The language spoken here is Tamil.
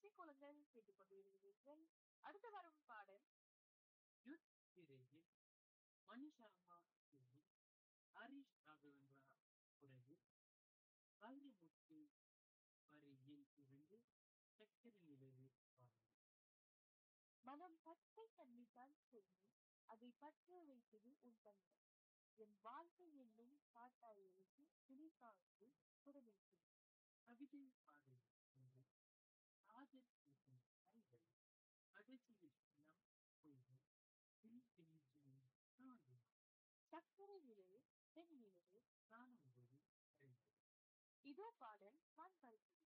ரசிக்குழுங்கள் கேட்டுக்கொண்டிருக்கிறீர்கள் அடுத்து வரும் பாடல் யுத் திரையில் மணிஷாமா என்னும் ஹரிஷ் ராகவேந்திரா குரலில் வைரமுத்து வரியில் இருந்து சக்கரை நிலவு பாடல் மனம் பச்சை தண்ணிதான் சொல்லி அதை பற்ற வைத்தது உன் கண்கள் என் வாழ்க்கை என்னும் காட்டாய் எழுதி துணி காத்து குரலிட்டு கவிதை பாடல் என்று காதல் பேசும் கைகள் கடைசியில் நம் பொய்கள் பின் பிஞ்சு தாண்டும் சக்கரை நிலவு பெண் நிலவு காணும்போது அறிந்தது இதோ பாடல் நான் பறித்து